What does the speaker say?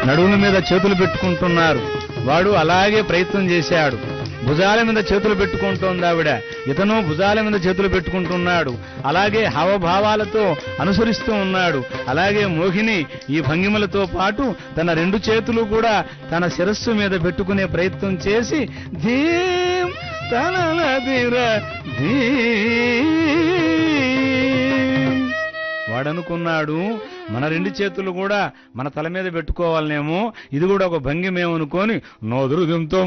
నడుముల మీద చేతులు పెట్టుకుంటున్నారు వాడు అలాగే ప్రయత్నం చేశాడు భుజాల మీద చేతులు పెట్టుకుంటోంది ఆవిడ ఇతను భుజాల మీద చేతులు పెట్టుకుంటున్నాడు అలాగే హావభావాలతో అనుసరిస్తూ ఉన్నాడు అలాగే మోహిని ఈ భంగిమలతో పాటు తన రెండు చేతులు కూడా తన శిరస్సు మీద పెట్టుకునే ప్రయత్నం చేసి ధీం తనలదిర ధీం వాడనుకున్నాడు మన రెండు చేతులు కూడా మన తల మీద పెట్టుకోవాలనేమో ఇది కూడా ఒక భంగిమేమనుకొని నోదురుదంతో